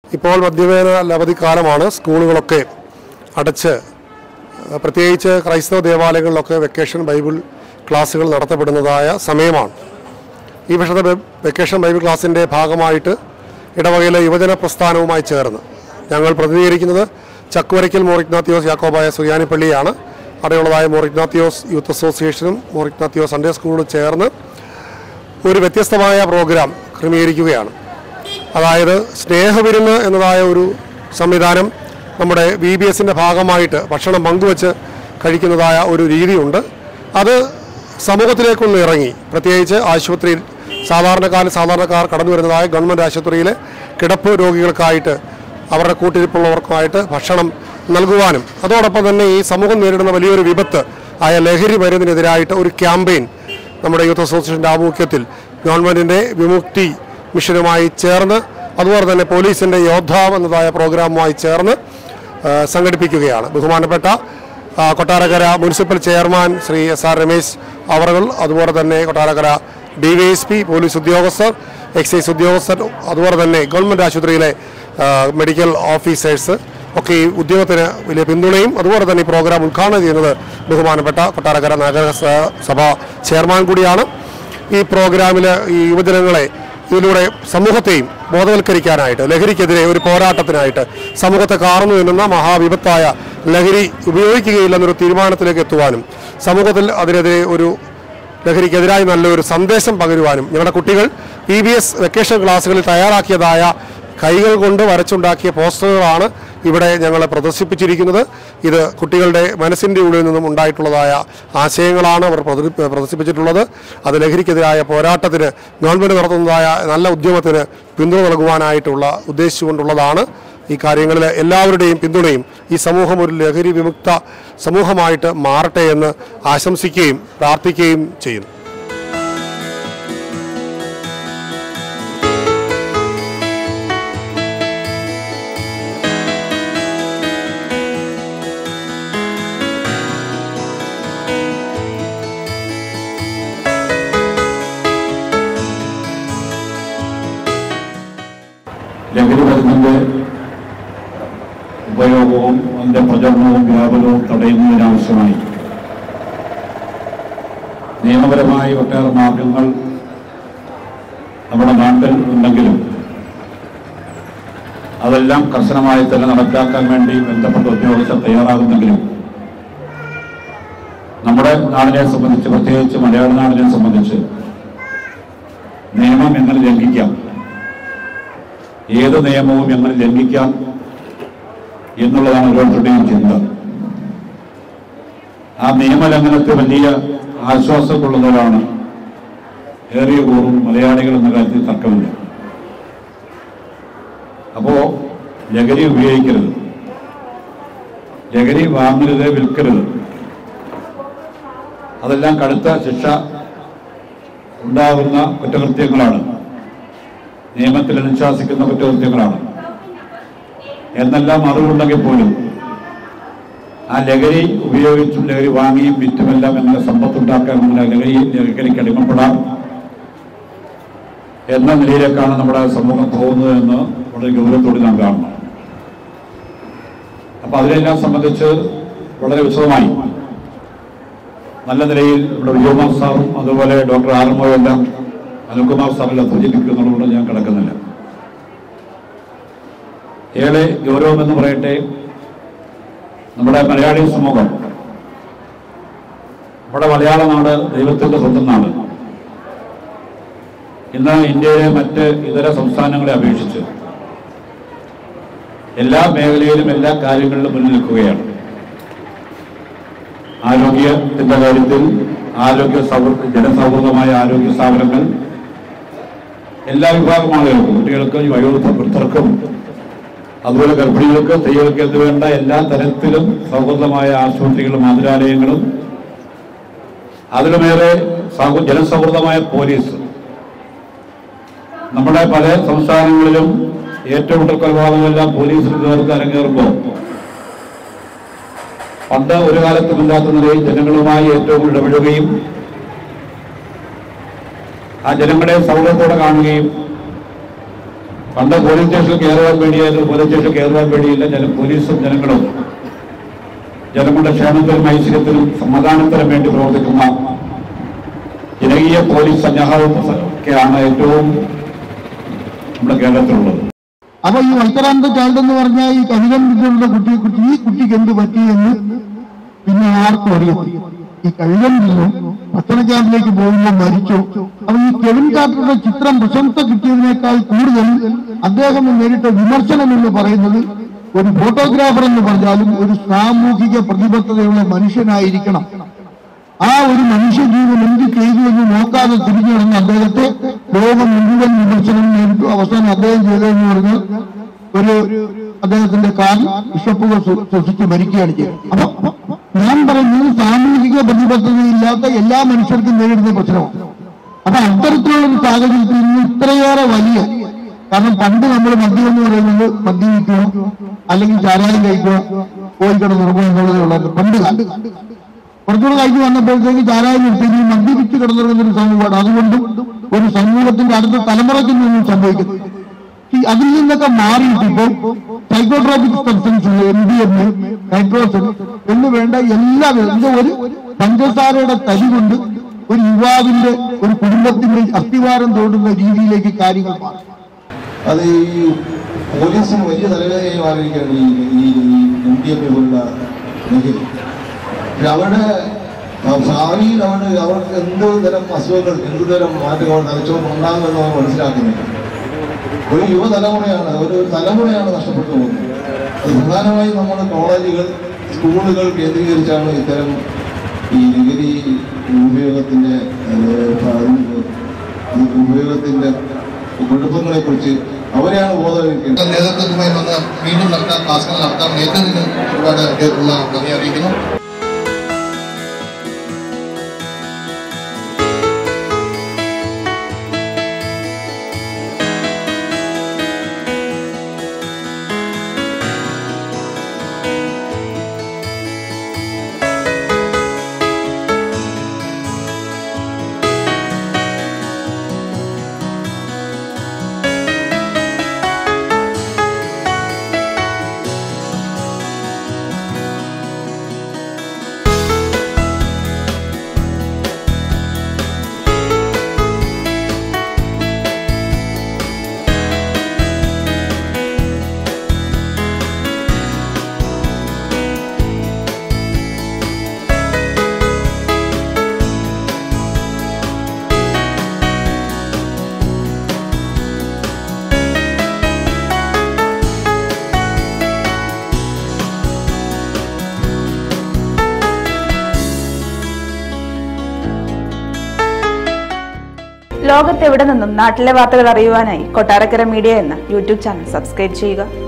ഇപ്പോൾ മദ്യവേന അവധിക്കാലമാണ് സ്കൂളുകളൊക്കെ അടച്ച് അഹ് പ്രത്യേകിച്ച് ക്രൈസ്തവ ദേവാലയങ്ങളിലൊക്കെ വെക്കേഷൻ ബൈബിൾ ക്ലാസ്സുകൾ നടത്തപ്പെടുന്നതായ സമയമാണ് ഈ വർഷത്തെ വെ- വെക്കേഷൻ ബൈബിൾ ക്ലാസ്സിൻ്റെ ഭാഗമായിട്ട് ഇടവകയിലെ യുവജന പ്രസ്ഥാനവുമായി ചേർന്ന് ഞങ്ങൾ പ്രതിനിധീകരിക്കുന്നത് ചക്കുവരയ്ക്കൽ മോറിഗ്നാത്തിയോസ് യാക്കോബായ സുയാനിപ്പള്ളിയാണ് അവിടെയുള്ളതായ മോറിഗ്നാത്തിയോസ് യൂത്ത് അസോസിയേഷനും മോറിഗ്നാത്തിയോസ് സൺഡേ സ്കൂളും ചേർന്ന് ഒരു വ്യത്യസ്തമായ പ്രോഗ്രാം ക്രമീകരിക്കുകയാണ് അതായത് സ്നേഹവിരുന്ന് എന്നതായ ഒരു സംവിധാനം നമ്മുടെ വി ബി എസിൻ്റെ ഭാഗമായിട്ട് ഭക്ഷണം പങ്കുവച്ച് കഴിക്കുന്നതായ ഒരു രീതിയുണ്ട് അത് സമൂഹത്തിലേക്കൊന്ന് ഇറങ്ങി പ്രത്യേകിച്ച് ആശുപത്രിയിൽ സാധാരണക്കാർ സാധാരണക്കാർ കടന്നു വരുന്നതായ ഗവൺമെൻറ് ആശുപത്രിയിലെ കിടപ്പ് രോഗികൾക്കായിട്ട് അവരുടെ കൂട്ടിരിപ്പുള്ളവർക്കുമായിട്ട് ഭക്ഷണം നൽകുവാനും അതോടൊപ്പം തന്നെ ഈ സമൂഹം നേരിടുന്ന വലിയൊരു വിപത്ത് ആയ ലഹരി മരുന്നിനെതിരായിട്ട് ഒരു ക്യാമ്പയിൻ നമ്മുടെ യൂത്ത് അസോസിയേഷൻ്റെ ആഭിമുഖ്യത്തിൽ ഗവൺമെൻറ്റിൻ്റെ വിമുക്തി മിഷനുമായി ചേർന്ന് അതുപോലെ തന്നെ പോലീസിൻ്റെ യോദ്ധാവ് എന്നതായ പ്രോഗ്രാമുമായി ചേർന്ന് ആ, സംഘടിപ്പിക്കുകയാണ് ബഹുമാനപ്പെട്ട ആ, Kottarakkara municipal chairman Shri S R Ramesh അവറുകൾ അതുപോലെ തന്നെ Kottarakkara D Y S P police ഉദ്യോഗസ്ഥർ എക്സൈസ് ഉദ്യോഗസ്ഥർ അതുപോലെ തന്നെ ഗവൺമെൻറ് ആശുപത്രിയിലെ ആ, മെഡിക്കൽ ഓഫീസേഴ്സ് ഒക്കെ ഈ ഉദ്യോഗത്തിന് വലിയ പിന്തുണയും അതുപോലെ തന്നെ ഈ പ്രോഗ്രാം ഉദ്ഘാടനം ചെയ്യുന്നത് ബഹുമാനപ്പെട്ട കൊട്ടാരക്കര നഗരസഭ ചെയർമാൻ കൂടിയാണ് ഈ പ്രോഗ്രാമിൽ ഈ യുവജനങ്ങളെ ഇതിലൂടെ സമൂഹത്തെയും ബോധവൽക്കരിക്കാനായിട്ട് ലഹരിക്കെതിരെ ഒരു പോരാട്ടത്തിനായിട്ട് സമൂഹത്തെ കാർന്നു നിന്നുന്ന മഹാവിപത്തായ ലഹരി ഉപയോഗിക്കുകയില്ലെന്നൊരു തീരുമാനത്തിലേക്ക് എത്തുവാനും സമൂഹത്തിൽ അതിനെതിരെ ഒരു ലഹരിക്കെതിരായി നല്ലൊരു സന്ദേശം പകരുവാനും ഞങ്ങളുടെ കുട്ടികൾ പി ബി എസ് വെക്കേഷൻ ക്ലാസ്സുകളിൽ തയ്യാറാക്കിയതായ കൈകൾ കൊണ്ട് വരച്ചുണ്ടാക്കിയ പോസ്റ്ററുകളാണ് ഇവിടെ ഞങ്ങൾ പ്രദർശിപ്പിച്ചിരിക്കുന്നത് ഇത് കുട്ടികളുടെ മനസ്സിൻ്റെ ഉള്ളിൽ നിന്നും ഉണ്ടായിട്ടുള്ളതായ ആശയങ്ങളാണ് അവർ പ്രദർശി- പ്രദർശിപ്പിച്ചിട്ടുള്ളത് അത് ലഹരിക്കെതിരായ പോരാട്ടത്തിന് ഗവൺമെൻറ് നടത്തുന്നതായ നല്ല ഉദ്യമത്തിന് പിന്തുണ നൽകുവാനായിട്ടുള്ള ഉദ്ദേശിച്ചുകൊണ്ടുള്ളതാണ് ഈ കാര്യങ്ങളിൽ എല്ലാവരുടെയും പിന്തുണയും ഈ സമൂഹം ഒരു ലഹരി വിമുക്ത സമൂഹമായിട്ട് മാറട്ടെ എന്ന് ആശംസിക്കുകയും പ്രാർത്ഥിക്കുകയും ചെയ്യുന്നു ലഹരി മരുന്നിന്റെ ഉപയോഗവും അതിന്റെ പ്രചരണവും വ്യാപനവും തടയുന്നതിനാവശ്യമായി നിയമപരമായി ഒട്ടേറെ മാർഗങ്ങൾ നമ്മുടെ നാട്ടിൽ ഉണ്ടെങ്കിലും അതെല്ലാം കർശനമായി തന്നെ നടപ്പാക്കാൻ വേണ്ടി ബന്ധപ്പെട്ട ഉദ്യോഗസ്ഥർ തയ്യാറാകുന്നെങ്കിലും നമ്മുടെ നാടിനെ സംബന്ധിച്ച് പ്രത്യേകിച്ച് മലയാള നാടിനെ സംബന്ധിച്ച് നിയമം എങ്ങനെ ലംഘിക്കാം ഏത് നിയമവും എങ്ങനെ ലംഘിക്കാം എന്നുള്ളതാണ് ഓരോരുത്തരുടെയും ചിന്ത ആ നിയമലംഘനത്തെ വലിയ ആശ്വാസം കൊള്ളുന്നവരാണ് ഏറിയ കൂറും മലയാളികൾ എന്ന കാര്യത്തിൽ തർക്കമില്ല അപ്പോ ലഹരി ഉപയോഗിക്കരുത് ലഹരി വാങ്ങരുത് വിൽക്കരുത് അതെല്ലാം കടുത്ത ശിക്ഷ ഉണ്ടാകുന്ന കുറ്റകൃത്യങ്ങളാണ് നിയമത്തിൽ അനുശാസിക്കുന്ന കുറ്റകൃത്യങ്ങളാണ് എന്നെല്ലാം അറിവുണ്ടെങ്കിൽ പോലും ആ ലഹരി ഉപയോഗിച്ചും ലഹരി വാങ്ങിയും വിറ്റുമെല്ലാം എങ്ങനെ സമ്പത്തുണ്ടാക്കാൻ എങ്ങനെ ലഹരി ലഹരിക്ക് അടിമപ്പെടാം എന്ന നിലയിലേക്കാണ് നമ്മുടെ സമൂഹം പോകുന്നത് എന്ന് വളരെ ഗൗരവത്തോടെ നാം കാണണം അപ്പൊ അതിനെല്ലാം സംബന്ധിച്ച് വളരെ വിശദമായി നല്ല നിലയിൽ നമ്മുടെ വിജയകുമാർ സാറും അതുപോലെ ഡോക്ടർ ആർമോ എല്ലാം അനിൽകുമാർ സാറെല്ലാം സൂചിപ്പിക്കുന്നുള്ളതുകൊണ്ട് ഞാൻ കിടക്കുന്നില്ല ഏറെ ഗൗരവമെന്ന് പറയട്ടെ നമ്മുടെ മലയാളി സമൂഹം നമ്മുടെ മലയാള നാട് ദൈവത്തിന്റെ സ്വന്തം നാട് ഇന്ന് ഇന്ത്യയിലെ മറ്റ് ഇതര സംസ്ഥാനങ്ങളെ അപേക്ഷിച്ച് എല്ലാ മേഖലയിലും എല്ലാ കാര്യങ്ങളിലും മുന്നിൽ നിൽക്കുകയാണ് ആരോഗ്യത്തിന്റെ കാര്യത്തിൽ ആരോഗ്യ സൗഹൃദ ജനസൗഹൃദമായ ആരോഗ്യ സ്ഥാപനങ്ങൾ എല്ലാ വിഭാഗം ആളുകൾക്കും കുട്ടികൾക്ക് വയോവൃദ്ധ വൃദ്ധർക്കും അതുപോലെ ഗർഭിണികൾക്ക് സ്ത്രീകൾക്ക് എന്ന് വേണ്ട എല്ലാ തരത്തിലും സൗഹൃദമായ ആശുപത്രികളും മധുരാലയങ്ങളും അതിലുമേറെ സൗ- ജനസൗഹൃദമായ പോലീസ് നമ്മുടെ പല സംസ്ഥാനങ്ങളിലും ഏറ്റവും കൂടുതൽ കൊലപാതകമെല്ലാം പോലീസിന് ചേർത്ത് അരങ്ങേറുമ്പോൾ പണ്ട് ഒരു കാലത്തും ഇല്ലാത്ത നിലയിൽ ജനങ്ങളുമായി ഏറ്റവും കൂടുതൽ ഇടപെടുകയും ആ ജനങ്ങളെ സൗഹൃദത്തോടെ കാണുകയും പണ്ട് പോലീസ് സ്റ്റേഷനിൽ കയറുവാൻ വേണ്ടിയായിരുന്നു പോലീസ് സ്റ്റേഷനിൽ കയറുവാൻ വേണ്ടിയില്ല ജന പോലീസും ജനങ്ങളും ജനങ്ങളുടെ ക്ഷേമത്തിനും ഐശ്വര്യത്തിനും സമാധാനത്തിനും വേണ്ടി പ്രവർത്തിക്കുന്ന ജനകീയ പോലീസ് സന്നാഹവും ഒക്കെയാണ് ഏറ്റവും നമ്മുടെ കേരളത്തിലുള്ളത് അപ്പൊ ഈ വൈത്തറാന്ത ചൈൽഡ് എന്ന് പറഞ്ഞാൽ ഈ കവിതം വിദ്യയുള്ള കുട്ടിയെ കുറിച്ച് ഈ കുട്ടിക്ക് എന്ത് പറ്റിയെന്ന് പിന്നെ ആർക്കും അറിയത്തില്ല ഈ കഴുകൻ നിന്നും ഭക്ഷണ ക്യാമ്പിലേക്ക് പോകുമ്പോൾ മരിച്ചു അപ്പൊ ഈ കെവിൻ കാർട്ടറുടെ ചിത്രം പ്രശംസ കിട്ടിയതിനേക്കാൾ കൂടുതൽ അദ്ദേഹം നേരിട്ട വിമർശനം എന്ന് പറയുന്നത് ഒരു ഫോട്ടോഗ്രാഫർ എന്ന് പറഞ്ഞാലും ഒരു സാമൂഹിക പ്രതിബദ്ധതയുള്ള മനുഷ്യനായിരിക്കണം ആ ഒരു മനുഷ്യജീവൻ എന്ത് ചെയ്തു എന്ന് നോക്കാതെ തിരിഞ്ഞു നടന്ന അദ്ദേഹത്തെ ലോകം മുഴുവൻ വിമർശനം നേരിട്ടു അവസാനം അദ്ദേഹം ചെയ്തതെന്ന് പറഞ്ഞാൽ ഒരു അദ്ദേഹത്തിന്റെ കാൽ ബിഷപ്പുകൾ ശ്വ- ശ്വസിച്ച് മരിക്കുകയാണ് ചെയ്തത് അപ്പൊ ഞാൻ പറയുന്നത് സാമൂഹിക പ്രതിബദ്ധതയില്ലാത്ത എല്ലാ മനുഷ്യർക്കും നേരിടുന്ന പ്രശ്നമാണ് അപ്പൊ അത്തരത്തിലുള്ള ഒരു സാഹചര്യത്തിൽ ഇന്ന് ഇത്രയേറെ വലിയ കാരണം പണ്ട് നമ്മൾ മദ്യം എന്ന് പറയുന്നത് മദ്യം വിൽക്കുക അല്ലെങ്കിൽ ചാരായം കഴിക്കുക കോഴിക്കട നിർമ്മാണം എന്നുള്ളതേ ഉള്ളത് പണ്ട് കാലം കുറച്ചുകൂടെ കഴിഞ്ഞ് വന്നപ്പോഴത്തേക്ക് ചാരായം നിർത്തി ഈ മദ്യപിച്ച് കിടന്നിറങ്ങുന്ന ഒരു സമൂഹമാണ് അതുകൊണ്ടും ഒരു സമൂഹത്തിന്റെ അടുത്ത തലമുറയ്ക്ക് നിന്നും സംഭവിക്കുന്നു ഈ അതിൽ നിന്നൊക്കെ മാറിയിട്ട് ഇപ്പോൾ psychotropic substance M D M നൈട്രോസൻ എന്ന് വേണ്ട എല്ലാ ഇത് ഒരു പഞ്ചസാരയുടെ തരി കൊണ്ട് ഒരു യുവാവിന്റെ ഒരു കുടുംബത്തിന്റെ അസ്ഥിവാരം തോണ്ടുന്ന രീതിയിലേക്ക് കാര്യങ്ങൾ മാറി അത് ഈ പോലീസിന് വലിയ തലവേദനയായി മാറിയിരിക്കുകയാണ് ഈ ഈ എം ഡി എം പോലുള്ള മേഖല പക്ഷെ അവരുടെ ആ, ഭാവിയിൽ അവരുടെ അവർക്ക് എന്ത് തരം അസുഖങ്ങൾ എന്ത് തരം മാറ്റങ്ങൾ തലച്ചോറ് ഉണ്ടാകുമെന്ന് അവർ മനസ്സിലാക്കുന്നില്ല ഒരു യുവതലമുറയാണ് ഒരു ഒരു തലമുറയാണ് നഷ്ടപ്പെട്ടു പോകുന്നത് അത് പ്രധാനമായും നമ്മുടെ കോളേജുകൾ സ്കൂളുകൾ കേന്ദ്രീകരിച്ചാണ് ഇത്തരം ഈ ലഹരി ഉപയോഗത്തിന്റെ ഉപയോഗത്തിന്റെ കുഴപ്പങ്ങളെ കുറിച്ച് അവരെയാണ് ബോധവൽക്കരിക്കേണ്ടത് നേതൃത്വവുമായി വന്ന് വീണ്ടും നടത്താൻ ക്ലാസുകൾ നടത്താൻ നേതൃത്വത്തിന് ഒരുപാട് അദ്ദേഹത്തിനുള്ള നന്ദി അറിയിക്കുന്നു ലോകത്തെവിടെ നിന്നും നാട്ടിലെ വാർത്തകൾ അറിയുവാനായി കൊട്ടാരക്കര മീഡിയ എന്ന യൂട്യൂബ് ചാനൽ സബ്സ്ക്രൈബ് ചെയ്യുക